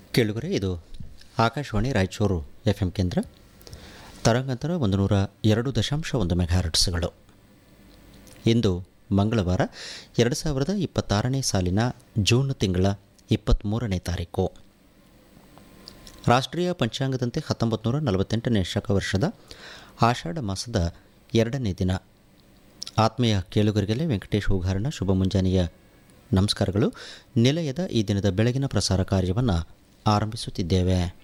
ಕೇಳುಗರೆ ಇದು Akashvani Raichur F M ಕೇಂದ್ರ ತರಂಗಾಂತರ ಒಂದು ನೂರ ಎರಡು ದಶಾಂಶ ಒಂದು ಮೆಗಾಹರ್ಟ್ಸ್ಗಳು ಇಂದು ಮಂಗಳವಾರ ಎರಡು ಸಾವಿರದ ಇಪ್ಪತ್ತಾರನೇ ಸಾಲಿನ ಜೂನ್ ತಿಂಗಳ ಇಪ್ಪತ್ತ್ಮೂರನೇ ತಾರೀಕು ರಾಷ್ಟ್ರೀಯ ಪಂಚಾಂಗದಂತೆ ಹತ್ತೊಂಬತ್ತು ನೂರ ನಲವತ್ತೆಂಟನೇ ಶಕವರ್ಷದ ಆಷಾಢ ಮಾಸದ ಎರಡನೇ ದಿನ ಆತ್ಮೀಯ ಕೇಳುಗರಿಗೆಲ್ಲ ವೆಂಕಟೇಶ್ ಹೂಗಾರನ ಶುಭ ಮುಂಜಾನೆಯ ನಮಸ್ಕಾರಗಳು ನಿಲಯದ ಈ ದಿನದ ಬೆಳಗಿನ ಪ್ರಸಾರ ಕಾರ್ಯವನ್ನು ಆರಂಭಿಸುತ್ತಿದ್ದೇವೆ